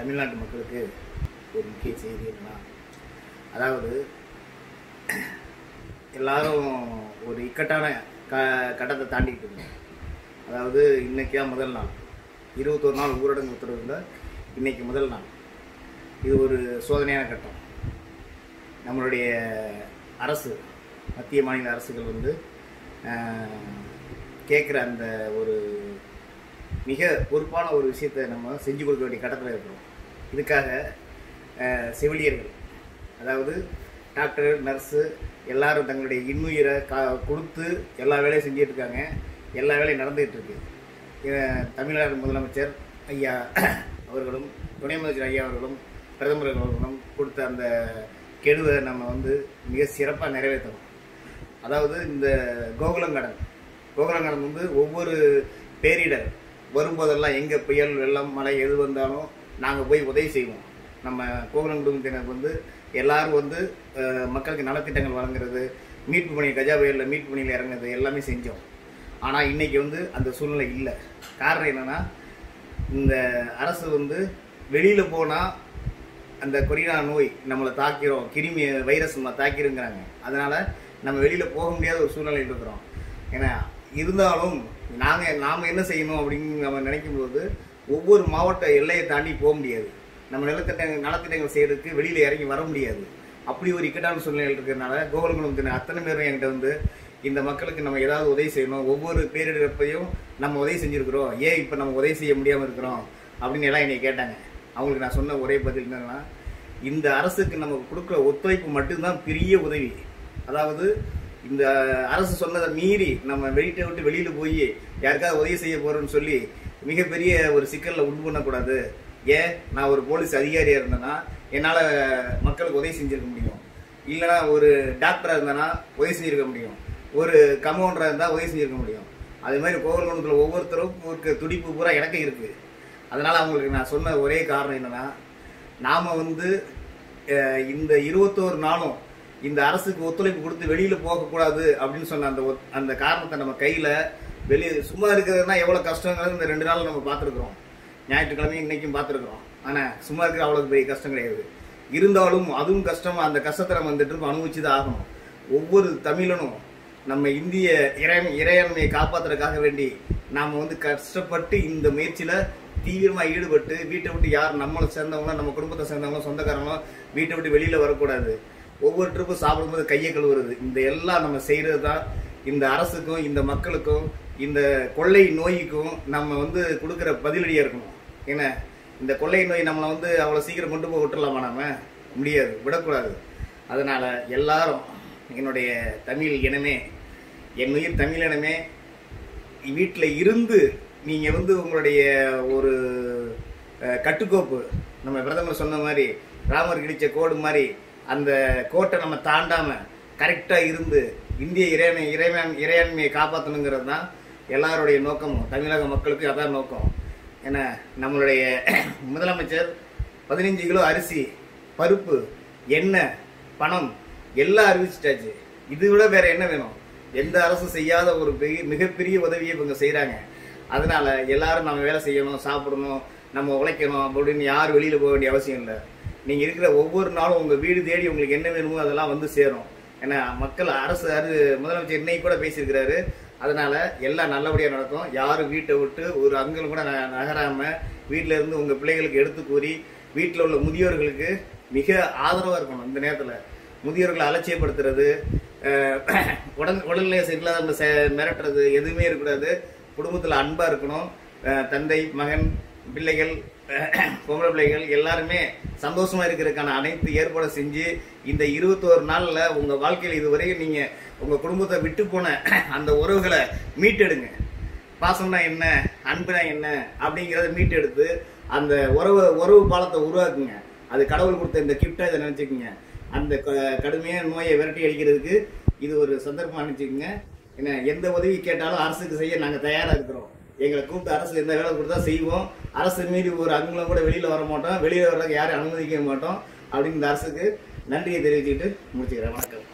தமிழ்நாட்டு மக்களுக்கு ஒரு முக்கிய செய்தி என்னன்னா அதாவது எல்லாரும் ஒரு இக்கட்டான க கட்டத்தை தாண்டிக்கிட்டு இருக்கோம் அதாவது இன்னைக்கா முதல் நாள் இருபத்தொரு நாள் ஊரடங்கு உத்தரவுல இன்னைக்கு முதல் நாள் இது ஒரு சோதனையான கட்டம் நம்மளுடைய அரசு மத்திய மாநில அரசுகள் வந்து கேட்குற அந்த ஒரு மிக பொறுப்பான ஒரு விஷயத்தை நம்ம செஞ்சு கொடுக்க வேண்டிய கட்டத்தில் இருக்கிறோம் இதுக்காக அஹ், செவிலியர்கள் அதாவது டாக்டர் நர்ஸு எல்லாரும் தங்களுடைய இன்னுயிரை கா கொடுத்து எல்லா வேலையும் செஞ்சுட்டு இருக்காங்க எல்லா வேலையும் நடந்துகிட்டு இருக்கு இவன் தமிழ்நாடு முதலமைச்சர் ஐயா அவர்களும் துணை முதலமைச்சர் ஐயா அவர்களும் பிரதமர் அவர்களும் கொடுத்த அந்த கெடுவை நம்ம வந்து மிக சிறப்பாக நிறைவேற்றணும் அதாவது இந்த கோகுலங்கடன் கோகுலங்கடன் வந்து ஒவ்வொரு பேரிடர் வரும்போதெல்லாம் எங்கே புயல் வெள்ளம் மழை எது வந்தாலும் நாங்கள் போய் உதவி செய்வோம் நம்ம கோகுலம் குடும்பத்தினர் வந்து எல்லாரும் வந்து அஹ், மக்களுக்கு நலத்திட்டங்கள் வழங்குறது மீட்பு பணி கஜா புயலில் மீட்பு பணியில் இறங்குறது எல்லாமே செஞ்சோம் ஆனால் இன்னைக்கு வந்து அந்த சூழ்நிலை இல்லை காரணம் என்னன்னா இந்த அரசு வந்து வெளியில் போனால் அந்த கொரோனா நோய் நம்மளை தாக்கிறோம் கிருமி வைரஸ் நம்மளை தாக்கிருங்கிறாங்க அதனால நம்ம வெளியில போக முடியாத ஒரு சூழ்நிலையில் இருக்கிறோம் ஏன்னா இருந்தாலும் நாங்க நாம என்ன செய்யணும் அப்படின்னு நம்ம நினைக்கும் போது ஒவ்வொரு மாவட்ட எல்லையை தாண்டி போக முடியாது நம்ம நிலத்திட்டங்கள் நலத்திட்டங்கள் செய்யறதுக்கு வெளியில இறங்கி வர முடியாது அப்படி ஒரு இக்கட்டான சூழ்நிலையில் இருக்கிறதுனால கோகுலங்குளத்தின் அத்தனை பேரும் என்கிட்ட வந்து இந்த மக்களுக்கு நம்ம ஏதாவது உதவி செய்யணும் ஒவ்வொரு பேரிடப்பையும் நம்ம உதவி செஞ்சிருக்கிறோம் ஏன் இப்போ நம்ம உதவி செய்ய முடியாமல் இருக்கிறோம் அப்படின்னு எல்லாம் என்னை கேட்டாங்க அவங்களுக்கு நான் சொன்ன ஒரே பதில் என்னன்னா இந்த அரசுக்கு நம்ம கொடுக்குற ஒத்துழைப்பு மட்டும்தான் பெரிய உதவி அதாவது இந்த அரசு சொன்னதை மீறி நம்ம வெளியிட்ட விட்டு வெளியில போய் யாருக்காவது உதவி செய்ய போறோம்னு சொல்லி மிகப்பெரிய ஒரு சிக்கல்ல உண்டு பண்ணக்கூடாது ஏன் நான் ஒரு போலீஸ் அதிகாரியா இருந்தேன்னா என்னால மக்களுக்கு உதவி செஞ்சிருக்க முடியும் இல்லைன்னா ஒரு டாக்டரா இருந்தேன்னா உதவி செஞ்சிருக்க முடியும் ஒரு கம்பவுண்டரா இருந்தா உதவி செஞ்சிருக்க முடியும் அதே மாதிரி கோவல்குளத்துல ஒவ்வொருத்தரும் இருக்க துடிப்பு பூரா எனக்கு இருக்கு அதனால அவங்களுக்கு நான் சொன்ன ஒரே காரணம் என்னன்னா நாம வந்து அஹ், இந்த இருபத்தோரு நாளும் இந்த அரசுக்கு ஒத்துழைப்பு கொடுத்து வெளியில போகக்கூடாது அப்படின்னு சொன்ன அந்த ஒத்- அந்த காரணத்தை நம்ம கையில வெளியே சும்மா இருக்கிறதுனா எவ்வளவு கஷ்டங்கிறது இந்த ரெண்டு நாள் நம்ம பார்த்துருக்குறோம் ஞாயிற்றுக்கிழமையும் இன்னைக்கும் பார்த்துருக்குறோம் ஆனா சும்மா இருக்கிற அவ்வளவு பெரிய கஷ்டம் கிடையாது இருந்தாலும் அதுவும் கஷ்டமா அந்த கஷ்டத்தை நம்ம இந்த ட்ரிப் அனுபவிச்சு தான் ஆகணும் ஒவ்வொரு தமிழனும் நம்ம இந்திய இறை இறையாண்மையை காப்பாத்துறதுக்காக வேண்டி நாம வந்து கஷ்டப்பட்டு இந்த முயற்சியில தீவிரமா ஈடுபட்டு வீட்டை விட்டு யார் நம்மளை சேர்ந்தவங்களும் நம்ம குடும்பத்தை சேர்ந்தவங்களும் சொந்தக்காரங்களும் வீட்டை விட்டு வெளியில வரக்கூடாது ஒவ்வொரு ட்ரிப்பும் சாப்பிடும்போது கையை கழுவுறது இந்த எல்லாம் நம்ம செய்யறது தான் இந்த அரசுக்கும் இந்த மக்களுக்கும் இந்த கொள்ளை நோய்க்கும் நம்ம வந்து கொடுக்குற பதிலடியா இருக்கணும் ஏன்னா இந்த கொள்ளை நோய் நம்மளை வந்து அவ்வளோ சீக்கிரம் கொண்டு போய் விட்டுறலாமா நாம முடியாது விடக்கூடாது அதனால எல்லாரும் என்னுடைய தமிழ் இனமே என் உயிர் தமிழ் இனமே வீட்டில் இருந்து நீங்க வந்து உங்களுடைய ஒரு அஹ், கட்டுக்கோப்பு நம்ம பிரதமர் சொன்ன மாதிரி ராமர் கிழிச்ச கோடு மாதிரி அந்த கோட்டை நம்ம தாண்டாம கரெக்டா இருந்து இந்திய இறைவனை இறைவன் இறையாண்மையை காப்பாற்றணுங்கிறது தான் எல்லாருடைய நோக்கமும் தமிழக மக்களுக்கு அதான் நோக்கம் ஏன்னா நம்மளுடைய முதலமைச்சர் பதினஞ்சு கிலோ அரிசி பருப்பு எண்ணெய் பணம் எல்லாம் அறிவிச்சிட்டாச்சு இது விட வேற என்ன வேணும் எந்த அரசும் செய்யாத ஒரு பெரிய மிகப்பெரிய உதவியை இவங்க செய்றாங்க அதனால எல்லாரும் நம்ம வேலை செய்யணும் சாப்பிடணும் நம்ம உழைக்கணும் அப்படின்னு யாரும் வெளியில போக வேண்டிய அவசியம் இல்லை நீங்க இருக்கிற ஒவ்வொரு நாளும் உங்க வீடு தேடி உங்களுக்கு என்ன வேணுமோ அதெல்லாம் வந்து சேரும் ஏன்னா மக்கள் அரசு அரு முதலமைச்சர் இன்னைக்கு கூட பேசியிருக்கிறாரு அதனால எல்லாம் நல்லபடியா நடக்கும் யாரும் வீட்டை விட்டு ஒரு அங்கல் கூட ந- நகராம வீட்ல இருந்து உங்க பிள்ளைகளுக்கு எடுத்து கூறி வீட்டில் உள்ள முதியோர்களுக்கு மிக ஆதரவா இருக்கணும் இந்த நேரத்துல முதியோர்களை அலட்சியப்படுத்துறது அஹ், உடல் உடல்நிலை சரியில்லாத செ- மிரட்டுறது எதுவுமே இருக்கக்கூடாது குடும்பத்துல அன்பா இருக்கணும் அஹ், தந்தை மகன் பிள்ளைகள் பொம்பளை பிள்ளைகள் எல்லாருமே சந்தோஷமா இருக்கிறதுக்கான அனைத்து ஏற்பாடு செஞ்சு இந்த இருபத்தோரு நாள்ல உங்க வாழ்க்கையில இதுவரையும் நீங்க உங்க குடும்பத்தை விட்டு போன அந்த உறவுகளை மீட்டெடுங்க பாசம்னா என்ன அன்புனா என்ன அப்படிங்கறத மீட்டெடுத்து அந்த உறவு உறவு பாலத்தை உருவாக்குங்க அது கடவுள் கொடுத்த இந்த கிஃப்டா இதை நினைச்சுக்கோங்க அந்த க- கடுமையான நோயை விரட்டி அடிக்கிறதுக்கு இது ஒரு சந்தர்ப்பம் நினைச்சுக்கோங்க என்ன எந்த உதவி கேட்டாலும் அரசுக்கு செய்ய நாங்க தயாரா இருக்கிறோம் எங்களை கூப்பிட்டு அரசு எந்த வேலை கொடுத்தா செய்வோம் அரசு மீறி ஒரு அங்குலம் கூட வெளியில வர மாட்டோம் வெளியில வர்றதுக்கு யாரையும் அனுமதிக்க மாட்டோம் அப்படின்னு இந்த அரசுக்கு நன்றியை தெரிவிச்சுட்டு முடிச்சுக்கிறேன் வணக்கம்